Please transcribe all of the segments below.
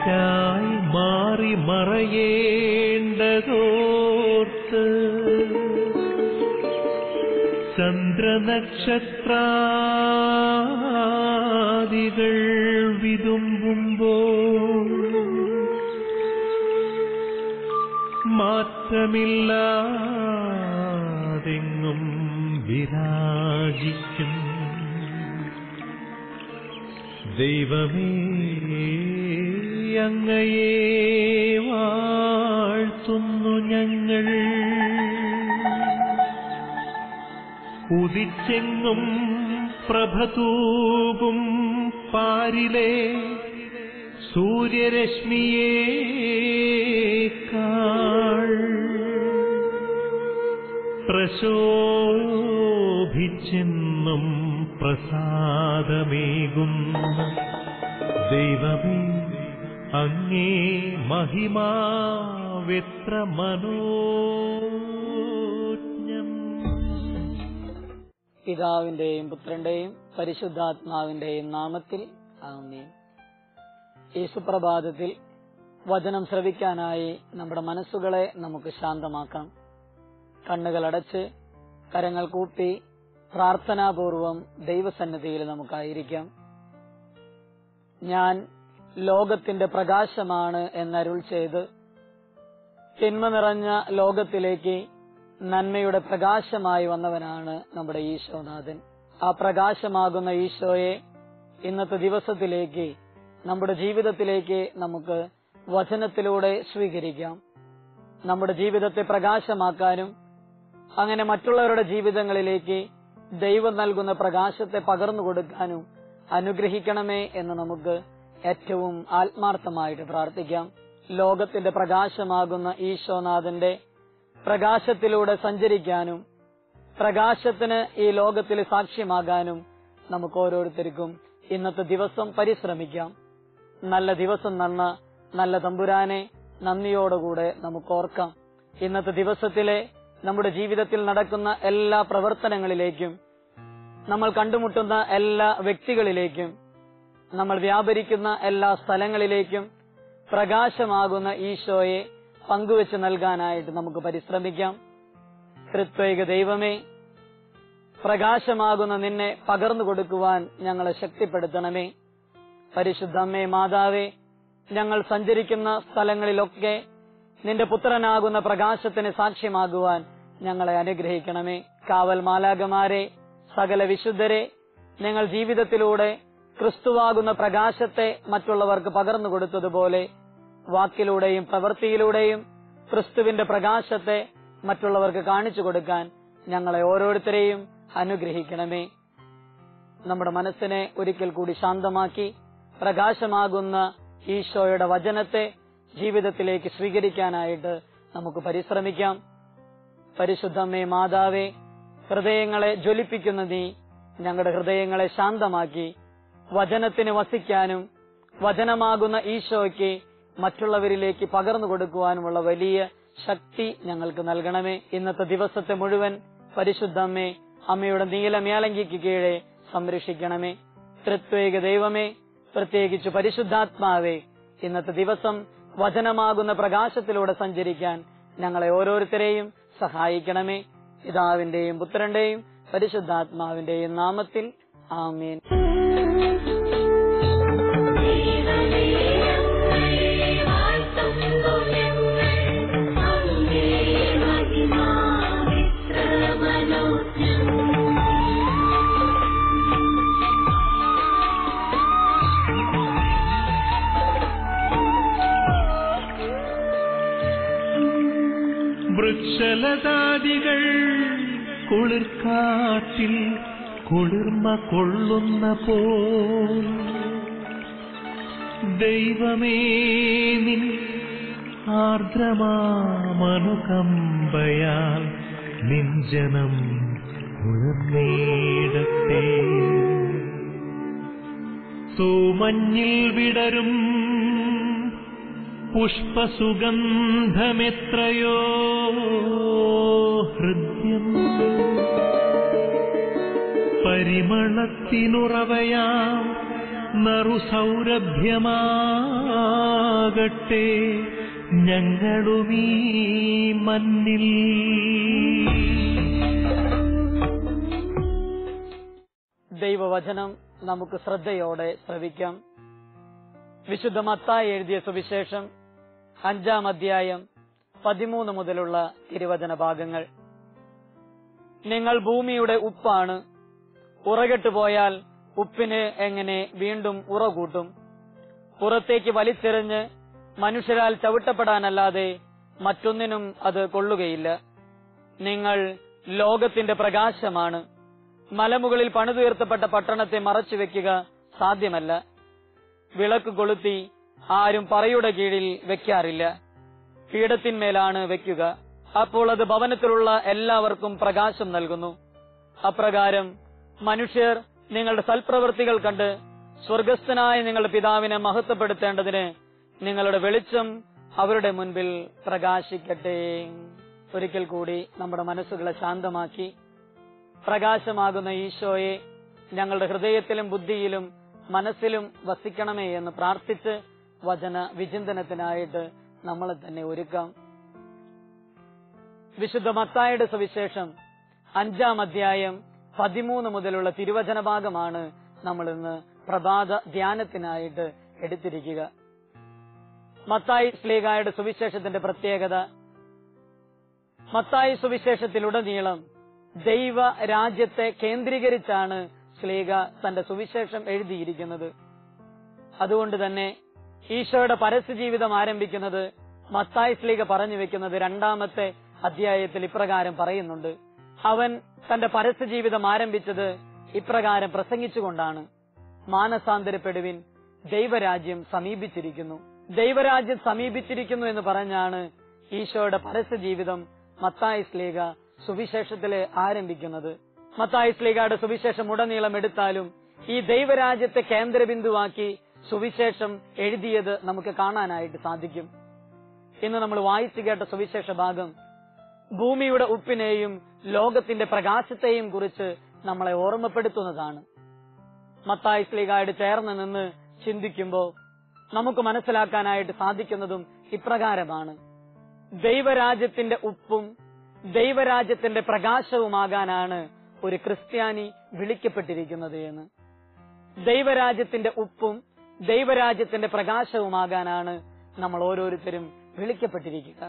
എനിക്കായി മാറി മറയേണ്ടതോർത്ത് ചന്ദ്രനക്ഷത്രാദികൾ വിതുമ്പുമ്പോൾ മാറ്റമില്ലാതെങ്ങും വിരാജിക്കും ദൈവമേ അങ്ങയെ വാഴ്ത്തുന്നു ഞങ്ങൾ ഉദിച്ചെങ്ങും പ്രഭതൂകും പാരിലെ സൂര്യരശ്മിയേക്കാൾ പ്രശോഭിച്ചെന്നും പ്രസാദമേകുന്ന ദൈവമേ അങ്ങേ മഹിമാവെത്ര മനോജ്ഞം പിതാവിന്റെയും പുത്രന്റെയും പരിശുദ്ധാത്മാവിന്റെയും നാമത്തിൽ ആമേൻ ഈ സുപ്രഭാതത്തിൽ വചനം ശ്രവിക്കാനായി നമ്മുടെ മനസ്സുകളെ നമുക്ക് ശാന്തമാക്കാം കണ്ണുകൾ അടച്ച് കരങ്ങൾ കൂപ്പി പ്രാർത്ഥനാപൂർവം ദൈവസന്നിധിയിൽ നമുക്കായിരിക്കാം ഞാൻ ലോകത്തിന്റെ പ്രകാശമാണ് എന്നരുൾ ചെയ്ത് തിന്മ നിറഞ്ഞ ലോകത്തിലേക്ക് നന്മയുടെ പ്രകാശമായി വന്നവനാണ് നമ്മുടെ ഈശോനാഥൻ ആ പ്രകാശമാകുന്ന ഈശോയെ ഇന്നത്തെ ദിവസത്തിലേക്ക് നമ്മുടെ ജീവിതത്തിലേക്ക് നമുക്ക് വചനത്തിലൂടെ സ്വീകരിക്കാം നമ്മുടെ ജീവിതത്തെ പ്രകാശമാക്കാനും അങ്ങനെ മറ്റുള്ളവരുടെ ജീവിതങ്ങളിലേക്ക് ദൈവം നൽകുന്ന പ്രകാശത്തെ പകർന്നു കൊടുക്കാനും അനുഗ്രഹിക്കണമേ എന്ന് നമുക്ക് ഏറ്റവും ആത്മാർത്ഥമായിട്ട് പ്രാർത്ഥിക്കാം ലോകത്തിന്റെ പ്രകാശമാകുന്ന ഈശോനാഥന്റെ പ്രകാശത്തിലൂടെ സഞ്ചരിക്കാനും പ്രകാശത്തിന് ഈ ലോകത്തിൽ സാക്ഷ്യമാകാനും നമുക്ക് ഓരോരുത്തർക്കും ഇന്നത്തെ ദിവസം പരിശ്രമിക്കാം നല്ല ദിവസം നന്ന നല്ല തമ്പുരാനെ നന്ദിയോടുകൂടെ നമുക്ക് ഓർക്കാം ഇന്നത്തെ ദിവസത്തിലെ നമ്മുടെ ജീവിതത്തിൽ നടക്കുന്ന എല്ലാ പ്രവർത്തനങ്ങളിലേക്കും നമ്മൾ കണ്ടുമുട്ടുന്ന എല്ലാ വ്യക്തികളിലേക്കും നമ്മൾ വ്യാപരിക്കുന്ന എല്ലാ സ്ഥലങ്ങളിലേക്കും പ്രകാശമാകുന്ന ഈശോയെ പങ്കുവെച്ച് നൽകാനായിട്ട് നമുക്ക് പരിശ്രമിക്കാം ത്രിത്വൈക ദൈവമേ പ്രകാശമാകുന്ന നിന്നെ പകർന്നു കൊടുക്കുവാൻ ഞങ്ങളെ ശക്തിപ്പെടുത്തണമേ പരിശുദ്ധമ്മേ മാതാവേ ഞങ്ങൾ സഞ്ചരിക്കുന്ന സ്ഥലങ്ങളിലൊക്കെ നിന്റെ പുത്രനാകുന്ന പ്രകാശത്തിന് സാക്ഷ്യമാകുവാൻ ഞങ്ങളെ അനുഗ്രഹിക്കണമേ കാവൽ മാലാകമാരെ സകല വിശുദ്ധരെ ഞങ്ങൾ ജീവിതത്തിലൂടെ ക്രിസ്തുവാകുന്ന പ്രകാശത്തെ മറ്റുള്ളവർക്ക് പകർന്നു കൊടുത്തതുപോലെ വാക്കിലൂടെയും പ്രവൃത്തിയിലൂടെയും ക്രിസ്തുവിന്റെ പ്രകാശത്തെ മറ്റുള്ളവർക്ക് കാണിച്ചു കൊടുക്കാൻ ഞങ്ങളെ ഓരോരുത്തരെയും അനുഗ്രഹിക്കണമേ നമ്മുടെ മനസ്സിനെ ഒരിക്കൽ കൂടി ശാന്തമാക്കി പ്രകാശമാകുന്ന ഈശോയുടെ വചനത്തെ ജീവിതത്തിലേക്ക് സ്വീകരിക്കാനായിട്ട് നമുക്ക് പരിശ്രമിക്കാം പരിശുദ്ധമ്മേ മാതാവേ ഹൃദയങ്ങളെ ജ്വലിപ്പിക്കുന്ന നീ ഞങ്ങളുടെ ഹൃദയങ്ങളെ ശാന്തമാക്കി വചനത്തിന് വസിക്കാനും വചനമാകുന്ന ഈശോയ്ക്ക് മറ്റുള്ളവരിലേക്ക് പകർന്നു കൊടുക്കുവാനുമുള്ള വലിയ ശക്തി ഞങ്ങൾക്ക് നൽകണമേ ഇന്നത്തെ ദിവസത്തെ മുഴുവൻ പരിശുദ്ധമ്മേ അമ്മയുടെ നീലമേലങ്കിക്ക് കീഴെ സംരക്ഷിക്കണമേ തൃത്വേക ദൈവമേ പ്രത്യേകിച്ച് പരിശുദ്ധാത്മാവേ ഇന്നത്തെ ദിവസം വചനമാകുന്ന പ്രകാശത്തിലൂടെ സഞ്ചരിക്കാൻ ഞങ്ങളെ ഓരോരുത്തരെയും സഹായിക്കണമേ പിതാവിന്റെയും പുത്രന്റെയും പരിശുദ്ധാത്മാവിന്റെയും നാമത്തിൽ ആമേൻ വൃക്ഷലതാദികൾ കുളിർക്കാറ്റിൽ കുളിർമ കൊള്ളുന്ന പോൽ ദൈവമേ നിൻ ആർദ്രമാമനുകമ്പയാൽ നിഞ്ജനം കുളിർന്നേടത്തെ തൂമഞ്ഞിൽ വിടരും പുഷ്പസുഗന്ധമെത്രയോ ഹൃദ്യം പരിമളത്തിനുറവയാം നറുസൗരഭ്യമാ ദൈവരാജ്യമാകട്ടെ ഞങ്ങളുമീ മണ്ണിൽ ദൈവവചനം നമുക്ക് ശ്രദ്ധയോടെ ശ്രവിക്കാം വിശുദ്ധ മത്തായി എഴുതിയ സുവിശേഷം അഞ്ചാം അധ്യായം പതിമൂന്ന് മുതലുള്ള തിരുവചന ഭാഗങ്ങൾ നിങ്ങൾ ഭൂമിയുടെ ഉപ്പാണ് ഉറകെട്ടു പോയാൽ ഉപ്പിന് എങ്ങനെ വീണ്ടും ഉറ കൂട്ടും പുറത്തേക്ക് വലിച്ചെറിഞ്ഞ് മനുഷ്യരാൽ ചവിട്ടപ്പെടാനല്ലാതെ മറ്റൊന്നിനും അത് കൊള്ളുകയില്ല നിങ്ങൾ ലോകത്തിന്റെ പ്രകാശമാണ് മലമുകളിൽ പണിതുയർത്തപ്പെട്ട പട്ടണത്തെ മറച്ചു വെക്കുക സാധ്യമല്ല വിളക്ക് കൊളുത്തി ആരും പറയുടെ കീഴിൽ വെക്കാറില്ല പീഠത്തിന്മേലാണ് വെക്കുക അപ്പോൾ അത് ഭവനത്തിലുള്ള എല്ലാവർക്കും പ്രകാശം നൽകുന്നു അപ്രകാരം മനുഷ്യർ നിങ്ങളുടെ സൽപ്രവൃത്തികൾ കണ്ട് സ്വർഗസ്ഥനായ നിങ്ങളുടെ പിതാവിനെ മഹത്വപ്പെടുത്തേണ്ടതിന് നിങ്ങളുടെ വെളിച്ചം അവരുടെ മുൻപിൽ പ്രകാശിക്കട്ടെ ഒരിക്കൽ കൂടി നമ്മുടെ മനസ്സുകളെ ശാന്തമാക്കി പ്രകാശമാകുന്ന ഈശോയെ ഞങ്ങളുടെ ഹൃദയത്തിലും ബുദ്ധിയിലും മനസ്സിലും വസിക്കണമേ എന്ന് പ്രാർത്ഥിച്ച് വചന വിചിന്തനത്തിനായിട്ട് നമ്മളെ തന്നെ ഒരുക്കാം വിശുദ്ധ മത്തായുടെ സുവിശേഷം അഞ്ചാം അധ്യായം പതിമൂന്ന് മുതലുള്ള തിരുവചന ഭാഗമാണ് നമ്മൾ ഇന്ന് പ്രഭാത ധ്യാനത്തിനായിട്ട് എടുത്തിരിക്കുക മത്തായി സ്ലീഗായുടെ സുവിശേഷത്തിന്റെ പ്രത്യേകത മത്തായി സുവിശേഷത്തിലുടനീളം ദൈവ രാജ്യത്തെ കേന്ദ്രീകരിച്ചാണ് സ്ലീഗ തന്റെ സുവിശേഷം എഴുതിയിരിക്കുന്നത് അതുകൊണ്ട് തന്നെ ഈശോയുടെ പരസ്യ ജീവിതം ആരംഭിക്കുന്നത് മത്തായി സ്ലീഗ പറഞ്ഞു വെക്കുന്നത് രണ്ടാമത്തെ അധ്യായത്തിൽ ഇപ്രകാരം പറയുന്നുണ്ട് അവൻ തന്റെ പരസ്യ ജീവിതം ആരംഭിച്ചത് ഇപ്രകാരം പ്രസംഗിച്ചുകൊണ്ടാണ് മാനസാന്തരപ്പെടുവിൻ ദൈവരാജ്യം സമീപിച്ചിരിക്കുന്നു ദൈവരാജ്യം സമീപിച്ചിരിക്കുന്നു എന്ന് പറഞ്ഞാണ് ഈശോയുടെ പരസ്യ ജീവിതം മത്തായി സ്ലീഗ സുവിശേഷത്തില് ആരംഭിക്കുന്നത് മത്തായി സ്ലീഗയുടെ സുവിശേഷം ഉടനീളം എടുത്താലും ഈ ദൈവരാജ്യത്തെ കേന്ദ്രബിന്ദുവാക്കി സുവിശേഷം എഴുതിയത് നമുക്ക് കാണാനായിട്ട് സാധിക്കും ഇന്ന് നമ്മൾ വായിച്ചു കേട്ട സുവിശേഷ ഭാഗം ഭൂമിയുടെ ഉപ്പിനെയും ലോകത്തിന്റെ പ്രകാശത്തെയും കുറിച്ച് നമ്മളെ ഓർമ്മപ്പെടുത്തുന്നതാണ് മത്തായി സ്ലീഗായിട്ട് ചേർന്ന് നിന്ന് ചിന്തിക്കുമ്പോൾ നമുക്ക് മനസ്സിലാക്കാനായിട്ട് സാധിക്കുന്നതും ഇപ്രകാരമാണ് ദൈവരാജ്യത്തിന്റെ ഉപ്പും ദൈവരാജ്യത്തിന്റെ പ്രകാശവുമാകാനാണ് ഒരു ക്രിസ്ത്യാനി വിളിക്കപ്പെട്ടിരിക്കുന്നത് എന്ന് ദൈവരാജ്യത്തിന്റെ ഉപ്പും ദൈവരാജ്യത്തിന്റെ പ്രകാശവുമാകാനാണ് നമ്മൾ ഓരോരുത്തരും വിളിക്കപ്പെട്ടിരിക്കുക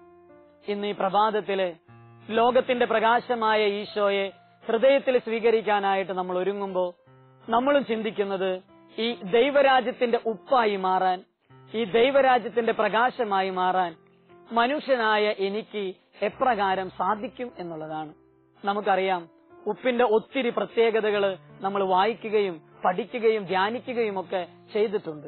ഇന്ന് ഈ പ്രഭാതത്തില് ലോകത്തിന്റെ പ്രകാശമായ ഈശോയെ ഹൃദയത്തിൽ സ്വീകരിക്കാനായിട്ട് നമ്മൾ ഒരുങ്ങുമ്പോൾ നമ്മളും ചിന്തിക്കുന്നത് ഈ ദൈവരാജ്യത്തിന്റെ ഉപ്പായി മാറാൻ ഈ ദൈവരാജ്യത്തിന്റെ പ്രകാശമായി മാറാൻ മനുഷ്യനായ എനിക്ക് എപ്രകാരം സാധിക്കും എന്നുള്ളതാണ് നമുക്കറിയാം ഉപ്പിന്റെ ഒത്തിരി പ്രത്യേകതകൾ നമ്മൾ വായിക്കുകയും പഠിക്കുകയും ധ്യാനിക്കുകയും ഒക്കെ ചെയ്തിട്ടുണ്ട്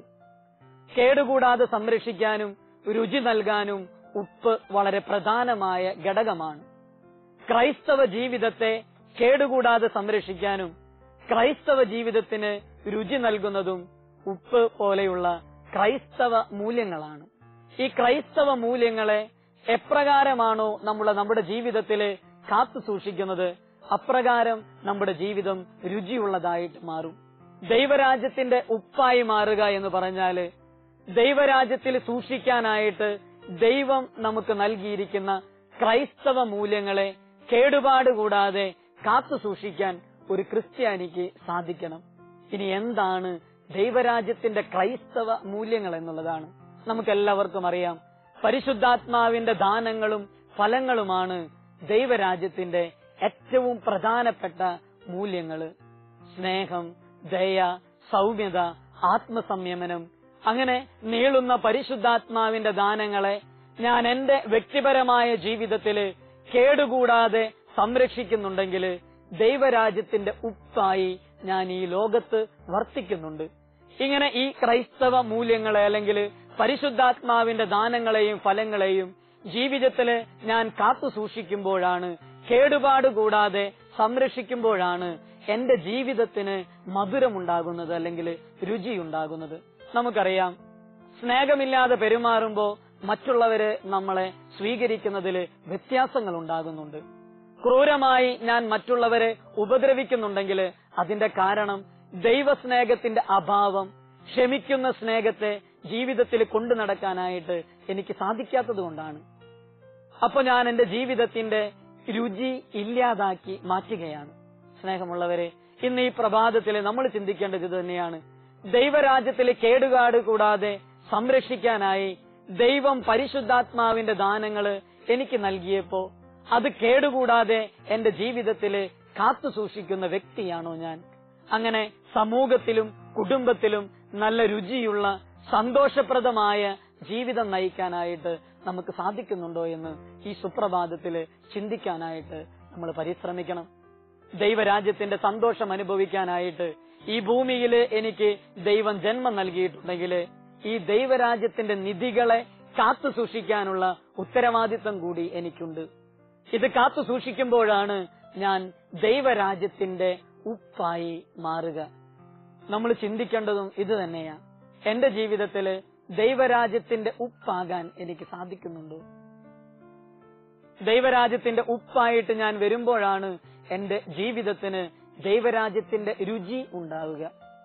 കേടുകൂടാതെ സംരക്ഷിക്കാനും രുചി നൽകാനും ഉപ്പ് വളരെ പ്രധാനമായ ഘടകമാണ് ക്രൈസ്തവ ജീവിതത്തെ കേടുകൂടാതെ സംരക്ഷിക്കാനും ക്രൈസ്തവ ജീവിതത്തിന് രുചി നൽകുന്നതും ഉപ്പ് പോലെയുള്ള ക്രൈസ്തവ മൂല്യങ്ങളാണ് ഈ ക്രൈസ്തവ മൂല്യങ്ങളെ എപ്രകാരമാണോ നമ്മൾ നമ്മുടെ ജീവിതത്തില് കാത്തു സൂക്ഷിക്കുന്നത് അപ്രകാരം നമ്മുടെ ജീവിതം രുചിയുള്ളതായിട്ട് മാറും ദൈവരാജ്യത്തിന്റെ ഉപ്പായി മാറുക എന്ന് പറഞ്ഞാല് ദൈവരാജ്യത്തിൽ സൂക്ഷിക്കാനായിട്ട് ദൈവം നമുക്ക് നൽകിയിരിക്കുന്ന ക്രൈസ്തവ മൂല്യങ്ങളെ കേടുപാട് കൂടാതെ കാത്തു സൂക്ഷിക്കാൻ ഒരു ക്രിസ്ത്യാനിക്ക് സാധിക്കണം ഇനി എന്താണ് ദൈവരാജ്യത്തിന്റെ ക്രൈസ്തവ മൂല്യങ്ങൾ എന്നുള്ളതാണ് നമുക്കെല്ലാവർക്കും അറിയാം പരിശുദ്ധാത്മാവിന്റെ ദാനങ്ങളും ഫലങ്ങളുമാണ് ദൈവരാജ്യത്തിന്റെ ഏറ്റവും പ്രധാനപ്പെട്ട മൂല്യങ്ങള് സ്നേഹം ദയ സൗമ്യത ആത്മസംയമനം അങ്ങനെ നീളുന്ന പരിശുദ്ധാത്മാവിന്റെ ദാനങ്ങളെ ഞാൻ എന്റെ വ്യക്തിപരമായ ജീവിതത്തില് കേടുകൂടാതെ സംരക്ഷിക്കുന്നുണ്ടെങ്കിൽ ദൈവരാജ്യത്തിന്റെ ഉപ്പായി ഞാൻ ഈ ലോകത്ത് വർത്തിക്കുന്നുണ്ട് ഇങ്ങനെ ഈ ക്രൈസ്തവ മൂല്യങ്ങളെ അല്ലെങ്കിൽ പരിശുദ്ധാത്മാവിന്റെ ദാനങ്ങളെയും ഫലങ്ങളെയും ജീവിതത്തില് ഞാൻ കാത്തു സൂക്ഷിക്കുമ്പോഴാണ് കേടുപാട് കൂടാതെ സംരക്ഷിക്കുമ്പോഴാണ് എന്റെ ജീവിതത്തിന് മധുരമുണ്ടാകുന്നത് അല്ലെങ്കിൽ രുചിയുണ്ടാകുന്നത് നമുക്കറിയാം സ്നേഹമില്ലാതെ പെരുമാറുമ്പോ മറ്റുള്ളവര് നമ്മളെ സ്വീകരിക്കുന്നതിൽ വ്യത്യാസങ്ങൾ ഉണ്ടാകുന്നുണ്ട് ക്രൂരമായി ഞാൻ മറ്റുള്ളവരെ ഉപദ്രവിക്കുന്നുണ്ടെങ്കിൽ അതിന്റെ കാരണം ദൈവസ്നേഹത്തിന്റെ അഭാവം ക്ഷമിക്കുന്ന സ്നേഹത്തെ ജീവിതത്തിൽ കൊണ്ടു നടക്കാനായിട്ട് എനിക്ക് സാധിക്കാത്തത് കൊണ്ടാണ് അപ്പൊ ഞാൻ എന്റെ ജീവിതത്തിന്റെ രുചി ഇല്ലാതാക്കി മാറ്റുകയാണ് സ്നേഹമുള്ളവരെ ഇന്ന് ഈ പ്രഭാതത്തിൽ നമ്മൾ ചിന്തിക്കേണ്ടത് ഇത് തന്നെയാണ് ദൈവരാജ്യത്തിലെ കേടുകാട് കൂടാതെ സംരക്ഷിക്കാനായി ദൈവം പരിശുദ്ധാത്മാവിന്റെ ദാനങ്ങള് എനിക്ക് നൽകിയപ്പോ അത് കേടുകൂടാതെ എന്റെ ജീവിതത്തില് കാത്തു സൂക്ഷിക്കുന്ന വ്യക്തിയാണോ ഞാൻ അങ്ങനെ സമൂഹത്തിലും കുടുംബത്തിലും നല്ല രുചിയുള്ള സന്തോഷപ്രദമായ ജീവിതം നയിക്കാനായിട്ട് നമുക്ക് സാധിക്കുന്നുണ്ടോ എന്ന് ഈ സുപ്രഭാതത്തില് ചിന്തിക്കാനായിട്ട് നമ്മൾ പരിശ്രമിക്കണം ദൈവരാജ്യത്തിന്റെ സന്തോഷം അനുഭവിക്കാനായിട്ട് ഈ ഭൂമിയിൽ എനിക്ക് ദൈവം ജന്മം നൽകിയിട്ടുണ്ടെങ്കിൽ ഈ ദൈവരാജ്യത്തിന്റെ നിധികളെ കാത്തു സൂക്ഷിക്കാനുള്ള ഉത്തരവാദിത്വം കൂടി എനിക്കുണ്ട് ഇത് കാത്തു സൂക്ഷിക്കുമ്പോഴാണ് ഞാൻ ദൈവരാജ്യത്തിന്റെ ഉപ്പായി മാറുക നമ്മൾ ചിന്തിക്കേണ്ടതും ഇത് തന്നെയാ എന്റെ ജീവിതത്തില് ദൈവരാജ്യത്തിന്റെ ഉപ്പാകാൻ എനിക്ക് സാധിക്കുന്നുണ്ടോ ദൈവരാജ്യത്തിന്റെ ഉപ്പായിട്ട് ഞാൻ വരുമ്പോഴാണ് എന്റെ ജീവിതത്തിന് ദൈവരാജ്യത്തിന്റെ രുചി ഉണ്ടാവുക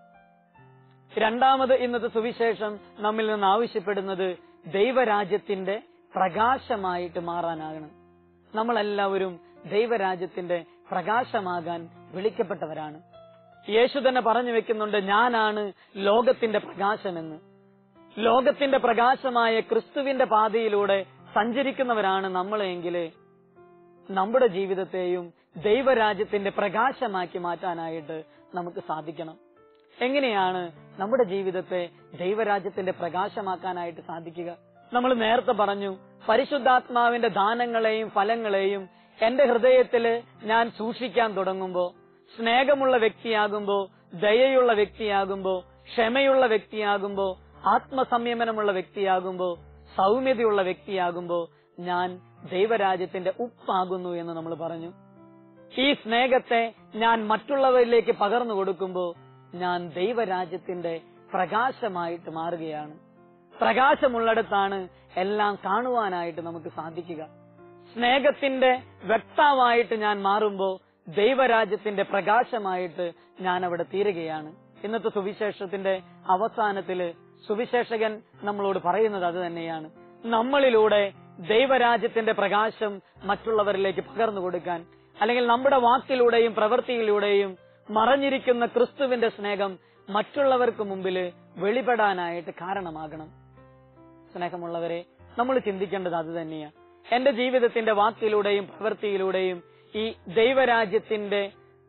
രണ്ടാമത് ഇന്നത്തെ സുവിശേഷം നമ്മിൽ നിന്ന് ആവശ്യപ്പെടുന്നത് ദൈവരാജ്യത്തിന്റെ പ്രകാശമായിട്ട് മാറാനാകണം നമ്മളെല്ലാവരും ദൈവരാജ്യത്തിന്റെ പ്രകാശമാകാൻ വിളിക്കപ്പെട്ടവരാണ് യേശു തന്നെ പറഞ്ഞു വെക്കുന്നുണ്ട് ഞാനാണ് ലോകത്തിന്റെ പ്രകാശമെന്ന് ലോകത്തിന്റെ പ്രകാശമായ ക്രിസ്തുവിന്റെ പാതയിലൂടെ സഞ്ചരിക്കുന്നവരാണ് നമ്മളെങ്കില് നമ്മുടെ ജീവിതത്തെയും ദൈവരാജ്യത്തിന്റെ പ്രകാശമാക്കി മാറ്റാനായിട്ട് നമുക്ക് സാധിക്കണം എങ്ങനെയാണ് നമ്മുടെ ജീവിതത്തെ ദൈവരാജ്യത്തിന്റെ പ്രകാശമാക്കാനായിട്ട് സാധിക്കുക നമ്മൾ നേരത്തെ പറഞ്ഞു പരിശുദ്ധാത്മാവിന്റെ ദാനങ്ങളെയും ഫലങ്ങളെയും എന്റെ ഹൃദയത്തില് ഞാൻ സൂക്ഷിക്കാൻ തുടങ്ങുമ്പോ സ്നേഹമുള്ള വ്യക്തിയാകുമ്പോ ദയയുള്ള വ്യക്തിയാകുമ്പോ ക്ഷമയുള്ള വ്യക്തിയാകുമ്പോ ആത്മസംയമനമുള്ള വ്യക്തിയാകുമ്പോ സൗമ്യതയുള്ള വ്യക്തിയാകുമ്പോ ഞാൻ ദൈവരാജ്യത്തിന്റെ ഉപ്പാകുന്നു എന്ന് നമ്മൾ പറഞ്ഞു ഈ സ്നേഹത്തെ ഞാൻ മറ്റുള്ളവരിലേക്ക് പകർന്നു കൊടുക്കുമ്പോ ഞാൻ ദൈവരാജ്യത്തിന്റെ പ്രകാശമായിട്ട് മാറുകയാണ് പ്രകാശമുള്ളിടത്താണ് എല്ലാം കാണുവാനായിട്ട് നമുക്ക് സാധിക്കുക സ്നേഹത്തിന്റെ വ്യക്താവായിട്ട് ഞാൻ മാറുമ്പോ ദൈവരാജ്യത്തിന്റെ പ്രകാശമായിട്ട് ഞാൻ അവിടെ തീരുകയാണ് ഇന്നത്തെ സുവിശേഷത്തിന്റെ അവസാനത്തില് സുവിശേഷകൻ നമ്മളോട് പറയുന്നത് അത് തന്നെയാണ് നമ്മളിലൂടെ ദൈവരാജ്യത്തിന്റെ പ്രകാശം മറ്റുള്ളവരിലേക്ക് പകർന്നു കൊടുക്കാൻ അല്ലെങ്കിൽ നമ്മുടെ വാക്കിലൂടെയും പ്രവൃത്തിയിലൂടെയും മറഞ്ഞിരിക്കുന്ന ക്രിസ്തുവിന്റെ സ്നേഹം മറ്റുള്ളവർക്ക് മുമ്പില് വെളിപ്പെടാനായിട്ട് കാരണമാകണം സ്നേഹമുള്ളവരെ നമ്മൾ ചിന്തിക്കേണ്ടത് അത് തന്നെയാണ് എന്റെ ജീവിതത്തിന്റെ വാക്കിലൂടെയും പ്രവൃത്തിയിലൂടെയും ഈ ദൈവരാജ്യത്തിന്റെ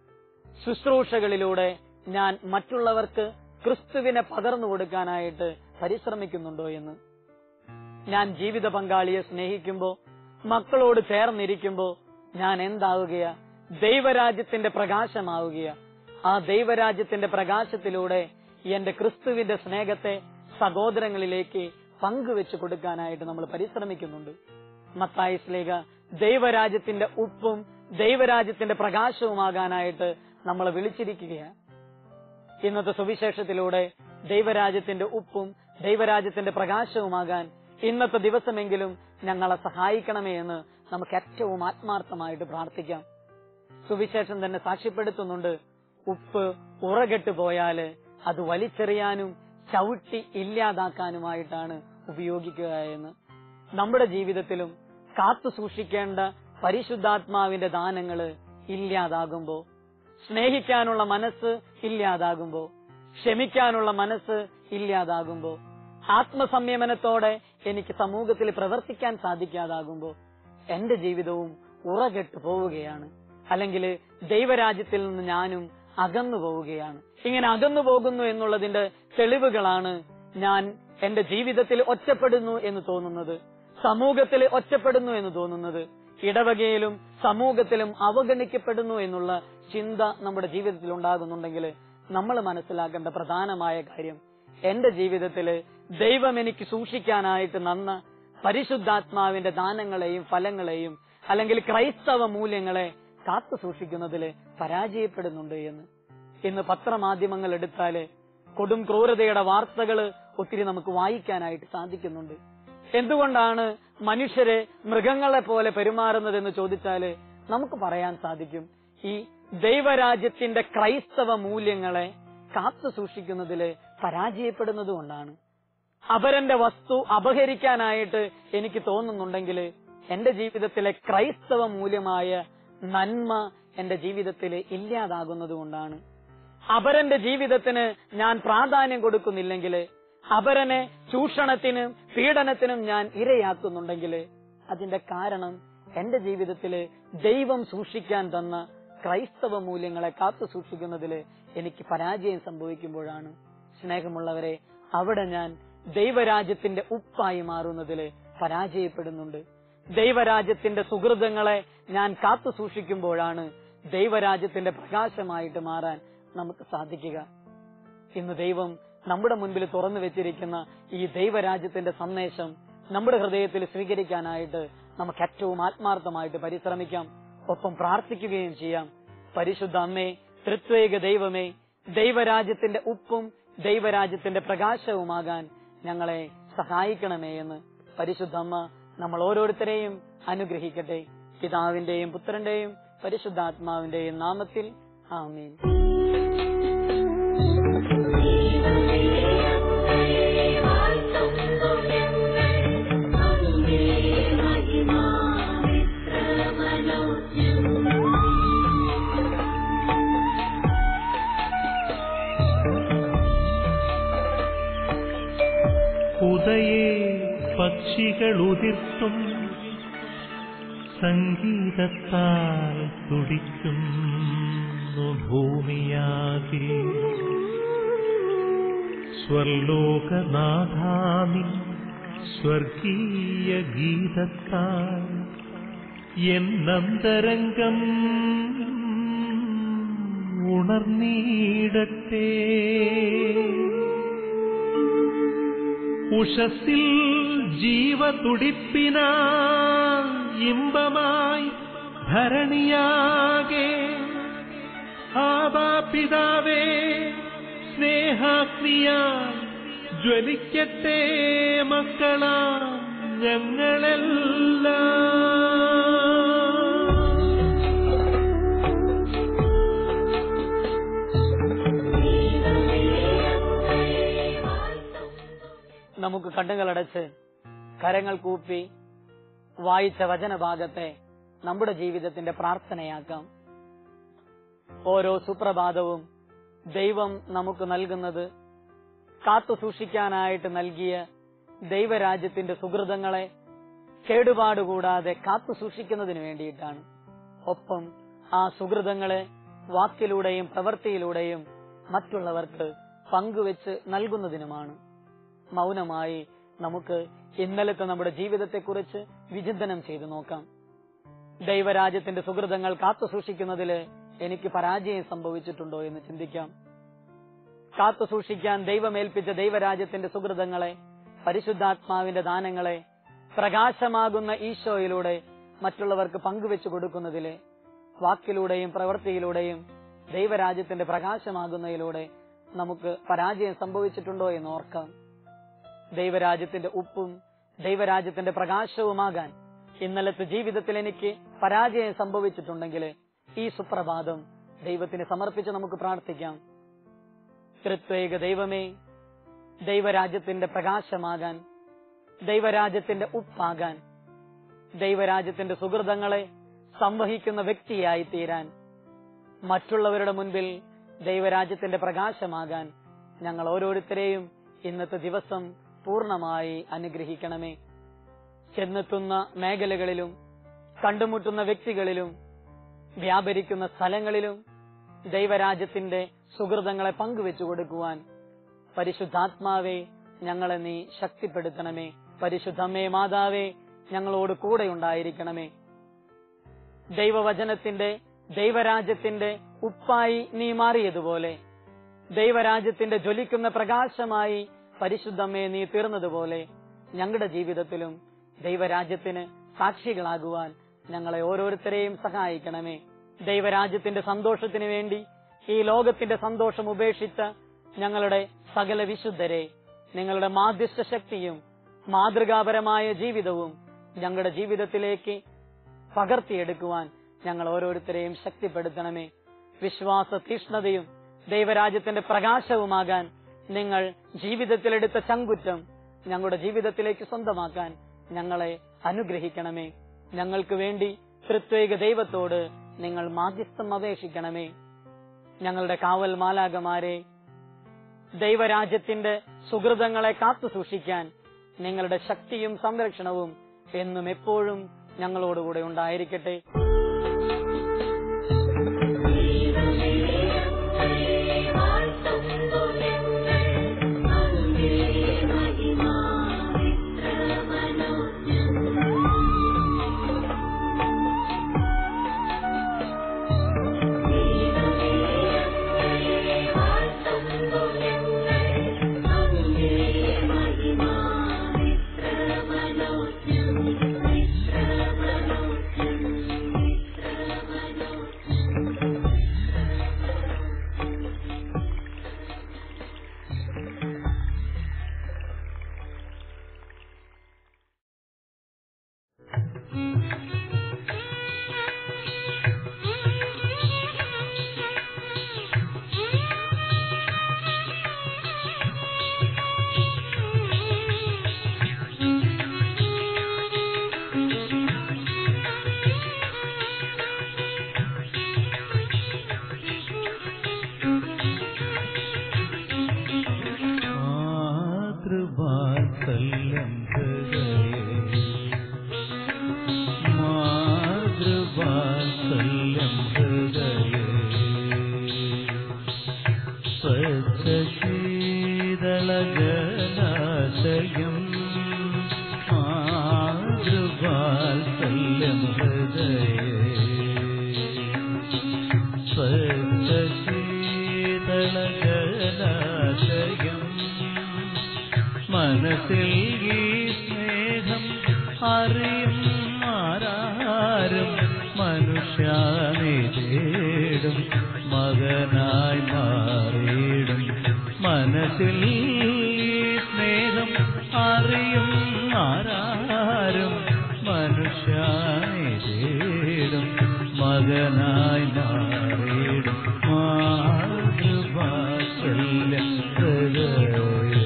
ശുശ്രൂഷകളിലൂടെ ഞാൻ മറ്റുള്ളവർക്ക് ക്രിസ്തുവിനെ പകർന്നു കൊടുക്കാനായിട്ട് പരിശ്രമിക്കുന്നുണ്ടോ എന്ന് ഞാൻ ജീവിത പങ്കാളിയെ സ്നേഹിക്കുമ്പോ മക്കളോട് ചേർന്നിരിക്കുമ്പോ ഞാൻ എന്താവുകയാ ദൈവരാജ്യത്തിന്റെ പ്രകാശമാവുകയാ ആ ദൈവരാജ്യത്തിന്റെ പ്രകാശത്തിലൂടെ എന്റെ ക്രിസ്തുവിന്റെ സ്നേഹത്തെ സഹോദരങ്ങളിലേക്ക് പങ്കുവെച്ചു കൊടുക്കാനായിട്ട് നമ്മൾ പരിശ്രമിക്കുന്നുണ്ട് മത്തായി സ്ലേഖ ദൈവരാജ്യത്തിന്റെ ഉപ്പും ദൈവരാജ്യത്തിന്റെ പ്രകാശവുമാകാനായിട്ട് നമ്മളെ വിളിച്ചിരിക്കുകയാണ് ഇന്നത്തെ സുവിശേഷത്തിലൂടെ ദൈവരാജ്യത്തിന്റെ ഉപ്പും ദൈവരാജ്യത്തിന്റെ പ്രകാശവുമാകാൻ ഇന്നത്തെ ദിവസമെങ്കിലും ഞങ്ങളെ സഹായിക്കണമേ എന്ന് നമുക്ക് ഏറ്റവും ആത്മാർത്ഥമായിട്ട് പ്രാർത്ഥിക്കാം സുവിശേഷം തന്നെ സാക്ഷ്യപ്പെടുത്തുന്നുണ്ട് ഉപ്പ് ഉറകെട്ട് പോയാല് അത് വലിച്ചെറിയാനും ചവിട്ടി ഇല്ലാതാക്കാനുമായിട്ടാണ് ഉപയോഗിക്കുക എന്ന് നമ്മുടെ ജീവിതത്തിലും കാത്തു സൂക്ഷിക്കേണ്ട പരിശുദ്ധാത്മാവിന്റെ ദാനങ്ങള് ഇല്ലാതാകുമ്പോ സ്നേഹിക്കാനുള്ള മനസ്സ് ഇല്ലാതാകുമ്പോ ക്ഷമിക്കാനുള്ള മനസ്സ് ഇല്ലാതാകുമ്പോ ആത്മസംയമനത്തോടെ എനിക്ക് സമൂഹത്തിൽ പ്രവർത്തിക്കാൻ സാധിക്കാതാകുമ്പോ എന്റെ ജീവിതവും ഉറകെട്ടു പോവുകയാണ് അല്ലെങ്കിൽ ദൈവരാജ്യത്തിൽ നിന്ന് ഞാനും അകന്നു പോവുകയാണ് ഇങ്ങനെ അകന്നു പോകുന്നു എന്നുള്ളതിന്റെ തെളിവുകളാണ് ഞാൻ എന്റെ ജീവിതത്തിൽ ഒറ്റപ്പെടുന്നു എന്ന് തോന്നുന്നത് സമൂഹത്തിൽ ഒറ്റപ്പെടുന്നു എന്ന് തോന്നുന്നത് ഇടവകയിലും സമൂഹത്തിലും അവഗണിക്കപ്പെടുന്നു എന്നുള്ള ചിന്ത നമ്മുടെ ജീവിതത്തിൽ ഉണ്ടാകുന്നുണ്ടെങ്കിൽ നമ്മൾ മനസ്സിലാക്കേണ്ട പ്രധാനമായ കാര്യം എന്റെ ജീവിതത്തില് ദൈവം എനിക്ക് സൂക്ഷിക്കാനായിട്ട് നന്ന പരിശുദ്ധാത്മാവിന്റെ ദാനങ്ങളെയും ഫലങ്ങളെയും അല്ലെങ്കിൽ ക്രൈസ്തവ മൂല്യങ്ങളെ കാത്തു സൂക്ഷിക്കുന്നതിൽ പരാജയപ്പെടുന്നുണ്ട് എന്ന് ഇന്ന് പത്രമാധ്യമങ്ങൾ എടുത്താല് കൊടും ക്രൂരതയുടെ വാർത്തകള് ഒത്തിരി നമുക്ക് വായിക്കാനായിട്ട് സാധിക്കുന്നുണ്ട് എന്തുകൊണ്ടാണ് മനുഷ്യരെ മൃഗങ്ങളെ പോലെ പെരുമാറുന്നതെന്ന് ചോദിച്ചാല് നമുക്ക് പറയാൻ സാധിക്കും ഈ ദൈവരാജ്യത്തിന്റെ ക്രൈസ്തവ മൂല്യങ്ങളെ കാത്തു സൂക്ഷിക്കുന്നതില് പരാജയപ്പെടുന്നത് കൊണ്ടാണ് അപരന്റെ വസ്തു അപഹരിക്കാനായിട്ട് എനിക്ക് തോന്നുന്നുണ്ടെങ്കിൽ എന്റെ ജീവിതത്തിലെ ക്രൈസ്തവ മൂല്യമായ നന്മ എന്റെ ജീവിതത്തിൽ ഇല്ലാതാകുന്നത് കൊണ്ടാണ് അപരന്റെ ജീവിതത്തിന് ഞാൻ പ്രാധാന്യം കൊടുക്കുന്നില്ലെങ്കിൽ അപരനെ ചൂഷണത്തിനും പീഡനത്തിനും ഞാൻ ഇരയാക്കുന്നുണ്ടെങ്കിൽ അതിന്റെ കാരണം എന്റെ ജീവിതത്തിൽ ദൈവം സൂക്ഷിക്കാൻ തന്ന ക്രൈസ്തവ മൂല്യങ്ങളെ കാത്തു സൂക്ഷിക്കുന്നതിൽ എനിക്ക് പരാജയം സംഭവിക്കുമ്പോഴാണ് സ്നേഹമുള്ളവരെ അവിടെ ഞാൻ ദൈവരാജ്യത്തിന്റെ ഉപ്പായി മാറുന്നതിൽ പരാജയപ്പെടുന്നുണ്ട് ദൈവരാജ്യത്തിന്റെ സുഹൃതങ്ങളെ ഞാൻ കാത്തു സൂക്ഷിക്കുമ്പോഴാണ് ദൈവരാജ്യത്തിന്റെ പ്രകാശമായിട്ട് മാറാൻ നമുക്ക് സാധിക്കുക ഇന്ന് ദൈവം നമ്മുടെ മുൻപിൽ തുറന്നു വെച്ചിരിക്കുന്ന ഈ ദൈവരാജ്യത്തിന്റെ സന്ദേശം നമ്മുടെ ഹൃദയത്തിൽ സ്വീകരിക്കാനായിട്ട് നമുക്ക് ഏറ്റവും ആത്മാർത്ഥമായിട്ട് പരിശ്രമിക്കാം ഒപ്പം പ്രാർത്ഥിക്കുകയും ചെയ്യാം പരിശുദ്ധ അമ്മേ തൃത്വേക ദൈവമേ ദൈവരാജ്യത്തിന്റെ ഉപ്പും ദൈവരാജ്യത്തിന്റെ പ്രകാശവുമാകാൻ ഞങ്ങളെ സഹായിക്കണമേ എന്ന് പരിശുദ്ധ അമ്മ നമ്മൾ ഓരോരുത്തരെയും അനുഗ്രഹിക്കട്ടെ പിതാവിന്റെയും പുത്രന്റെയും പരിശുദ്ധാത്മാവിന്റെയും നാമത്തിൽ ആമീൻ ഉദയേ പക്ഷികളുതിർത്തും സംഗീതത്താൽ തുടിക്കുന്നു ഭൂമിയാകെ സ്വർലോകനാഥാമി സ്വർഗീയ ഗീതത്താൽ എന്നന്തരംഗം ഉണർന്നീടട്ടെ ഉഷസ്സിൽ ജീവതുടിപ്പിന ഇമ്പമായി ധരണിയാകെ ആബാപിതാവേ സ്നേഹാഗ്നിയാൽ ജ്വലിക്കട്ടെ മക്കളാ ഞങ്ങളെല്ലാം നമുക്ക് കണ്ണുകളടച്ച് കരങ്ങൾ കൂപ്പി വായിച്ച വചനഭാഗത്തെ നമ്മുടെ ജീവിതത്തിന്റെ പ്രാർത്ഥനയാക്കാം ഓരോ സുപ്രഭാതവും ദൈവം നമുക്ക് നൽകുന്നത് കാത്തു സൂക്ഷിക്കാനായിട്ട് നൽകിയ ദൈവരാജ്യത്തിന്റെ സുഹൃതങ്ങളെ കേടുപാടുകൂടാതെ കാത്തു സൂക്ഷിക്കുന്നതിന് വേണ്ടിയിട്ടാണ് ഒപ്പം ആ സുഹൃതങ്ങളെ വാക്കിലൂടെയും പ്രവൃത്തിയിലൂടെയും മറ്റുള്ളവർക്ക് പങ്കുവെച്ച് നൽകുന്നതിനുമാണ് മൗനമായി നമുക്ക് ഇന്നലത്തെ നമ്മുടെ ജീവിതത്തെക്കുറിച്ച് വിചിന്തനം ചെയ്തു നോക്കാം ദൈവരാജ്യത്തിന്റെ സുഹൃതങ്ങൾ കാത്തു സൂക്ഷിക്കുന്നതില് എനിക്ക് പരാജയം സംഭവിച്ചിട്ടുണ്ടോ എന്ന് ചിന്തിക്കാം കാത്തു സൂക്ഷിക്കാൻ ദൈവമേൽപ്പിച്ച ദൈവരാജ്യത്തിന്റെ സുഹൃതങ്ങളെ പരിശുദ്ധാത്മാവിന്റെ ദാനങ്ങളെ പ്രകാശമാകുന്ന ഈശോയിലൂടെ മറ്റുള്ളവർക്ക് പങ്കുവെച്ചു കൊടുക്കുന്നതില് വാക്കിലൂടെയും പ്രവൃത്തിയിലൂടെയും ദൈവരാജ്യത്തിന്റെ പ്രകാശമാകുന്നതിലൂടെ നമുക്ക് പരാജയം സംഭവിച്ചിട്ടുണ്ടോ എന്ന് ഓർക്കാം ദൈവരാജ്യത്തിന്റെ ഉപ്പും ദൈവരാജ്യത്തിന്റെ പ്രകാശവുമാകാൻ ഇന്നലത്തെ ജീവിതത്തിൽ എനിക്ക് പരാജയം സംഭവിച്ചിട്ടുണ്ടെങ്കിൽ ഈ സുപ്രഭാതം ദൈവത്തിന് സമർപ്പിച്ച് നമുക്ക് പ്രാർത്ഥിക്കാം തൃത്വേക ദൈവമേ ദൈവരാജ്യത്തിന്റെ പ്രകാശമാകാൻ ദൈവരാജ്യത്തിന്റെ ഉപ്പാകാൻ ദൈവരാജ്യത്തിന്റെ സുഹൃതങ്ങളെ സംവഹിക്കുന്ന വ്യക്തിയായി തീരാൻ മറ്റുള്ളവരുടെ മുൻപിൽ ദൈവരാജ്യത്തിന്റെ പ്രകാശമാകാൻ ഞങ്ങൾ ഓരോരുത്തരെയും ഇന്നത്തെ ദിവസം പൂർണ്ണമായി അനുഗ്രഹിക്കണമേ ചെന്നെത്തുന്ന മേഖലകളിലും കണ്ടുമുട്ടുന്ന വ്യക്തികളിലും വ്യാപരിക്കുന്ന സ്ഥലങ്ങളിലും ദൈവരാജ്യത്തിന്റെ സുഹൃതങ്ങളെ പങ്കുവെച്ചു കൊടുക്കുവാൻ പരിശുദ്ധാത്മാവെ ഞങ്ങളെ നീ ശക്തിപ്പെടുത്തണമേ പരിശുദ്ധമ്മേ മാതാവേ ഞങ്ങളോട് കൂടെ ഉണ്ടായിരിക്കണമേ ദൈവവചനത്തിന്റെ ദൈവരാജ്യത്തിന്റെ ഉപ്പായി നീ മാറിയതുപോലെ ദൈവരാജ്യത്തിന്റെ ജ്വലിക്കുന്ന പ്രകാശമായി പരിശുദ്ധമ്മയെ നീ തീർന്നതുപോലെ ഞങ്ങളുടെ ജീവിതത്തിലും ദൈവരാജ്യത്തിന് സാക്ഷികളാകുവാൻ ഞങ്ങളെ ഓരോരുത്തരെയും സഹായിക്കണമേ ദൈവരാജ്യത്തിന്റെ സന്തോഷത്തിന് വേണ്ടി ഈ ലോകത്തിന്റെ സന്തോഷം ഉപേക്ഷിച്ച ഞങ്ങളുടെ സകല വിശുദ്ധരെ നിങ്ങളുടെ മാധ്യസ്ഥ ശക്തിയും മാതൃകാപരമായ ജീവിതവും ഞങ്ങളുടെ ജീവിതത്തിലേക്ക് പകർത്തിയെടുക്കുവാൻ ഞങ്ങൾ ഓരോരുത്തരെയും ശക്തിപ്പെടുത്തണമേ വിശ്വാസ തീഷ്ണതയും ദൈവരാജ്യത്തിന്റെ പ്രകാശവുമാകാൻ നിങ്ങൾ ജീവിതത്തിലെടുത്ത ചങ്കുറ്റം ഞങ്ങളുടെ ജീവിതത്തിലേക്ക് സ്വന്തമാക്കാൻ ഞങ്ങളെ അനുഗ്രഹിക്കണമേ ഞങ്ങൾക്ക് വേണ്ടി തൃത്വേക ദൈവത്തോട് നിങ്ങൾ മാധ്യസ്ഥം അപേക്ഷിക്കണമേ ഞങ്ങളുടെ കാവൽ മാലാകമാരെ ദൈവരാജ്യത്തിന്റെ സുഹൃതങ്ങളെ കാത്തു സൂക്ഷിക്കാൻ നിങ്ങളുടെ ശക്തിയും സംരക്ഷണവും എന്നും എപ്പോഴും ഞങ്ങളോടുകൂടെ ഉണ്ടായിരിക്കട്ടെ മാതൃവാത്സല്യം ഹൃദയേ മാതൃവാത്സല്യം ഹൃദയേ സ്വച്ഛശീതളജലാശയം മാതൃവാത്സല്യം ഹൃദയേ സ്വച്ഛശീതളജലാശയം മനസ്സിൽ ഈ സ്നേഹം അറിയും ആരാരും മനുഷ്യാനെ തേടും മകനായി മാറിയിടും മനസ്സിൽ ഈ സ്നേഹം അറിയും ആരാരും മനുഷ്യാനെ തേടും മകനായി മാറിയിടും മാതൃവാത്സല്യ ഹൃദയേ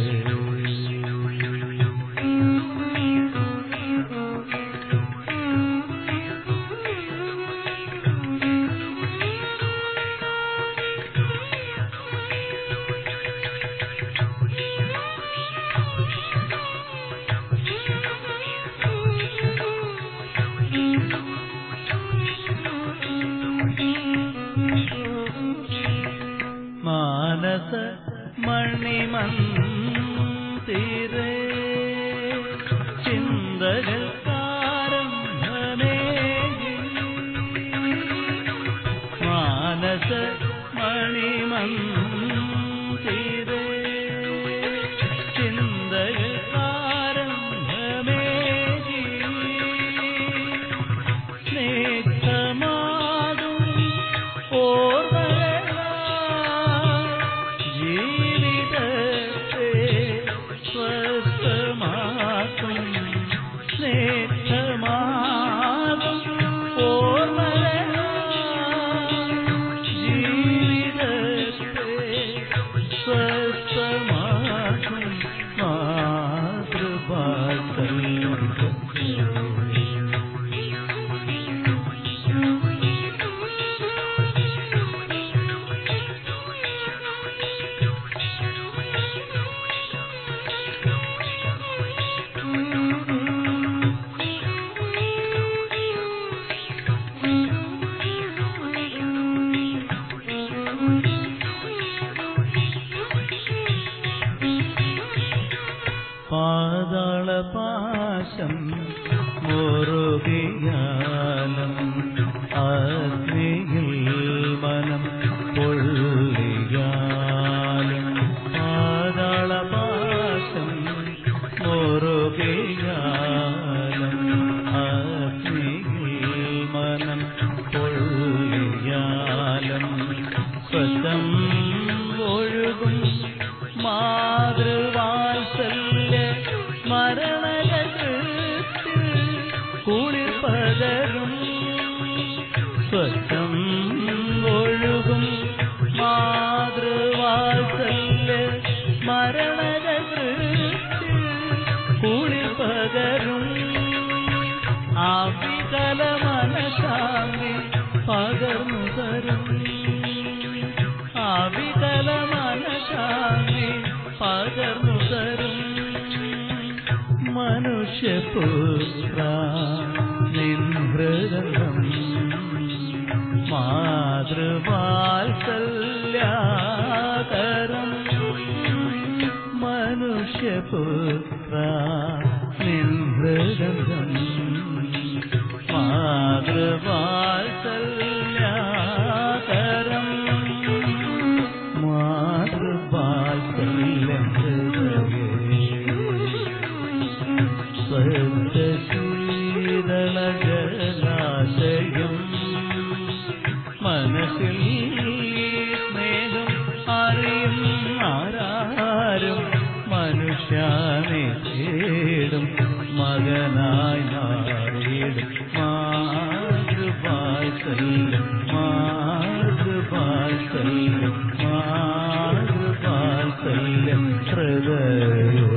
മാനസ മണിമന്തിരേ ചിന്തകൾ മാനസ മണിമന്തിരേ ചിന്തകൾ ആരംഭമേകി സ്നേഹമാകും ഓർമ്മകളാൽ ജീവിതത്തെ സ്വസ്ഥമാക്കും സ്നേഹമാകും ഓർമ്മകളാൽ ജീവിതത്തെ സ്വസ്ഥമാക്കും മാതൃഭാഷ പാതാളപാശം മുറുകിയാലും അഗ്നിയിൽ മനം പൊള്ളിയാലും പാതാളപാശം മുറുകിയാലും അഗ്നിയിൽ മനം പൊള്ളിയാലും സ്വന്തം ഒഴുകും മാതൃവാത്സല്യ മരണകൃത്തിൽ കുളിർ പകരും സ്വന്തം ഒഴുകും മാതൃവാത്സല്യ മരണകൃത്തിൽ പകർന്നു തരും ആവികല മനശാന്തി പകർന്നു തരും മനുഷ്യപുത്ര നിൻ ഹൃദയം മാതൃവാത്സല്യാകരം മനുഷ്യപുത്ര നിൻ ഹൃദയം മാതൃവാത്സല്യാകരം മാതൃവാത്സല്യം സ്വശീതളജലാശയം മനസ്സിൽ സ്നേഹം അറിയും ആരാരും മനുഷ്യനെ തേടും മകനായി മാറിയിടും മാതൃവാത്സല്യം മാതൃവാത്സല്യം മാതൃവാത്സല്യം ഹൃദയം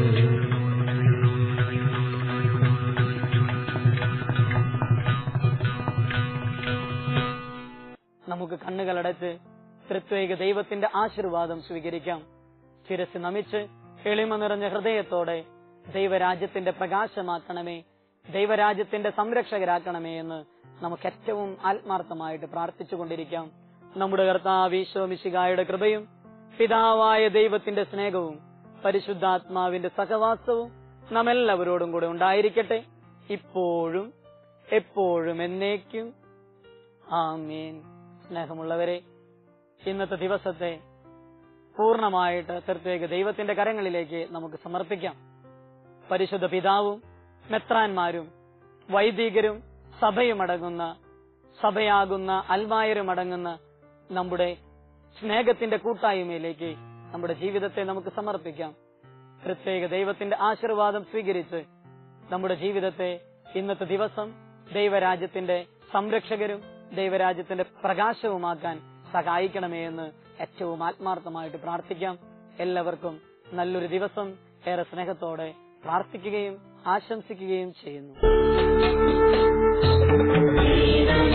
നമുക്ക് കണ്ണുകളടച്ച് തൃത്വേക ദൈവത്തിന്റെ ആശീർവാദം സ്വീകരിക്കാം ശിരസ് നമിച്ച് എളിമ നിറഞ്ഞ ഹൃദയത്തോടെ ദൈവരാജ്യത്തിന്റെ പ്രകാശമാക്കണമേ ദൈവരാജ്യത്തിന്റെ സംരക്ഷകരാക്കണമേ എന്ന് നമുക്ക് ഏറ്റവും ആത്മാർത്ഥമായിട്ട് പ്രാർത്ഥിച്ചുകൊണ്ടിരിക്കാം നമ്മുടെ കർത്താവ് ഈശോമിശികായുടെ കൃപയും പിതാവായ ദൈവത്തിന്റെ സ്നേഹവും പരിശുദ്ധാത്മാവിന്റെ സഹവാസവും നമ്മെല്ലാവരോടും കൂടെ ഉണ്ടായിരിക്കട്ടെ ഇപ്പോഴും എപ്പോഴും എന്നേക്കും ആമീൻ സ്നേഹമുള്ളവരെ ഇന്നത്തെ ദിവസത്തെ പൂർണ്ണമായിട്ട് പ്രത്യേക ദൈവത്തിന്റെ കരങ്ങളിലേക്ക് നമുക്ക് സമർപ്പിക്കാം പരിശുദ്ധ പിതാവും മെത്രാന്മാരും വൈദികരും സഭയും അടങ്ങുന്ന സഭയാകുന്ന അൽമായരും അടങ്ങുന്ന നമ്മുടെ സ്നേഹത്തിന്റെ കൂട്ടായ്മയിലേക്ക് നമ്മുടെ ജീവിതത്തെ നമുക്ക് സമർപ്പിക്കാം പ്രത്യേക ദൈവത്തിന്റെ ആശീർവാദം സ്വീകരിച്ച് നമ്മുടെ ജീവിതത്തെ ഇന്നത്തെ ദിവസം ദൈവരാജ്യത്തിന്റെ സംരക്ഷകരും ദൈവരാജ്യത്തിന്റെ പ്രകാശവുമാക്കാൻ സഹായിക്കണമേ എന്ന് ഏറ്റവും ആത്മാർത്ഥമായിട്ട് പ്രാർത്ഥിക്കാം എല്ലാവർക്കും നല്ലൊരു ദിവസം ഏറെ സ്നേഹത്തോടെ പ്രാർത്ഥിക്കുകയും ആശംസിക്കുകയും ചെയ്യുന്നു